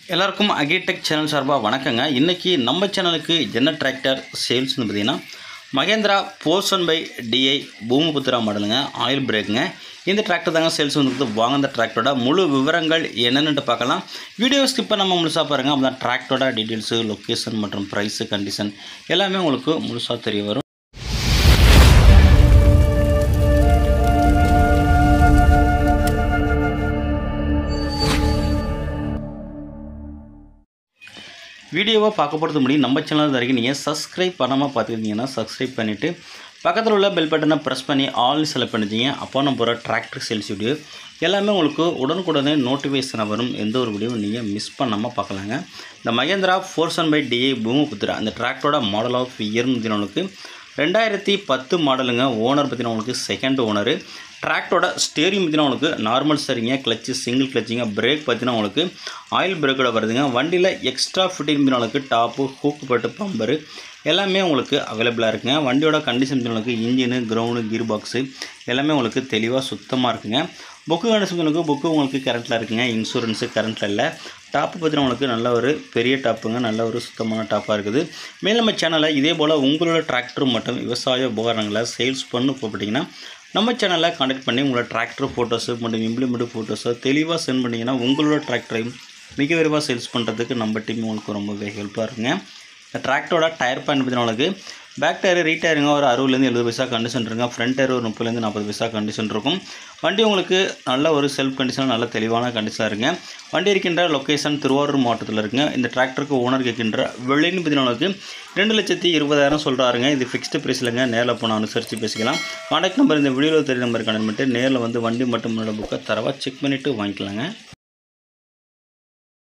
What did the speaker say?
எல்லாருக்கும் அகிடெக் சேனல் சார்பாக வணக்கங்க இன்றைக்கி நம்ம சேனலுக்கு என்ன டிராக்டர் சேல்ஸ்னு பார்த்தீங்கன்னா மகேந்திரா போர்சன் பை டிஐ பூமிபுத்திரா மாடலுங்க ஆயில் பிரேக்குங்க இந்த டிராக்டர் தாங்க சேல்ஸ் வந்துருக்குது வாங்க இந்த டிராக்டரோட முழு விவரங்கள் என்னென்னு பார்க்கலாம் வீடியோ ஸ்கிப் பண்ணாமல் முழுசாக பாருங்கள் அப்போ தான் டிராக்டரோட டீட்டெயில்ஸு லொக்கேஷன் மற்றும் ப்ரைஸு கண்டிஷன் எல்லாமே உங்களுக்கு முழுசாக தெரிய வரும் வீடியோவை பார்க்க போகிறது முடியும் நம்ம சேனல் வரைக்கும் நீங்கள் சப்ஸ்கிரைப் பண்ணாமல் பார்த்துக்கிட்டீங்கன்னா சப்ஸ்கிரைப் பண்ணிவிட்டு பக்கத்தில் உள்ள பெல் பட்டனை ப்ரெஸ் பண்ணி ஆல் செலக்ட் பண்ணிட்டீங்க அப்போ நம்ம போகிற டிராக்டர் சேல்ஸ் வீடியோ எல்லாமே உங்களுக்கு உடனுக்குடனே நோட்டிஃபிகேஷன் வரும் எந்த ஒரு வீடியோவும் நீங்கள் மிஸ் பண்ணாமல் பார்க்கலாங்க இந்த மகேந்திரா ஃபோர்சன் பை டிஏ பூமிபுத்திரா அந்த டிராக்டரோட மாடல் ஆஃப் இயர்னு பார்த்தீங்கன்னா ரெண்டாயிரத்தி பத்து மாடலுங்க ஓனர் பார்த்தீங்கன்னா உங்களுக்கு செகண்ட் ஓனரு டிராக்டரோட ஸ்டேரிங் பார்த்தீங்கன்னா உங்களுக்கு நார்மல் ஸ்டேரிங்க கிளச்சு சிங்கிள் கிளச்சிங்க பிரேக் பார்த்தீங்கன்னா உங்களுக்கு ஆயில் பிரேக்கோட வருதுங்க வண்டியில் எக்ஸ்ட்ரா ஃபிட்டிங் உங்களுக்கு டாப்பு ஹூக்கு பட்டு பம்பரு எல்லாமே உங்களுக்கு அவைலபிளாக இருக்குங்க வண்டியோட கண்டிஷன் உங்களுக்கு இன்ஜினு கிரவுண்டு கீர் பாக்ஸு எல்லாமே உங்களுக்கு தெளிவாக சுத்தமாக இருக்குங்க புக்கு கண்டிஷன் உங்களுக்கு புக்கு உங்களுக்கு கரண்ட்டில் இருக்குங்க இன்சூரன்ஸு கரண்ட்டில் இல்லை டாப்பு பார்த்தீங்கன்னா உங்களுக்கு நல்ல ஒரு பெரிய டாப்புங்க நல்ல ஒரு சுத்தமான டாப்பாக இருக்குது மேலும் நம்ம சேனலில் இதே போல் உங்களோட டிராக்டர் மற்றும் விவசாய உபகரணங்களை சேல்ஸ் பண்ணு போட்டிங்கன்னா நம்ம சேனலில் காண்டாக்ட் பண்ணி உங்களோட டிராக்டர் ஃபோட்டோஸு மற்றும் இம்ப்ளிமெண்ட் ஃபோட்டோஸை தெளிவாக சென்ட் பண்ணிங்கன்னா உங்களோட டிராக்டரையும் மிக விரைவாக சேல்ஸ் பண்ணுறதுக்கு நம்ம டீம் உங்களுக்கு ரொம்பவே ஹெல்ப்பாக இருக்குங்க இந்த டிராக்டரோட டயர் பாயிண்ட் பார்த்தீங்கன்னா உங்களுக்கு பேக் டயர் ரீடயருங்க ஒரு அறுபதுலேருந்து எழுபது பைசா கண்டிஷன் இருக்குங்க ஃப்ரண்ட் டயர் ஒரு முப்பதுலேருந்து நாற்பது பைசா கண்டிஷன் இருக்கும் வண்டி உங்களுக்கு நல்ல ஒரு செல்ஃப் கண்டிஷன் நல்ல தெளிவான கண்டிஷனாக இருக்குங்க வண்டி இருக்கின்ற லொக்கேஷன் திருவாரூர் மாவட்டத்தில் இருக்குங்க இந்த டிராக்டருக்கு ஓனர் கேட்கின்ற வெளின்னு பார்த்தீங்கன்னா உங்களுக்கு ரெண்டு லட்சத்தி இருபதாயிரம் சொல்கிறாருங்க இது ஃபிக்ஸ்டு ப்ரைஸ்லங்க நேரில் போனால் அனுசரித்து பேசிக்கலாம் காண்டாக்ட் நம்பர் இந்த வீடியோவில் தெரிய நம்பர் கனெக்ட் பண்ணிட்டு நேரில் வந்து வண்டி மட்டும் முன்னாடி புக்கை தரவாக செக் பண்ணிவிட்டு வாங்கிக்கலாங்க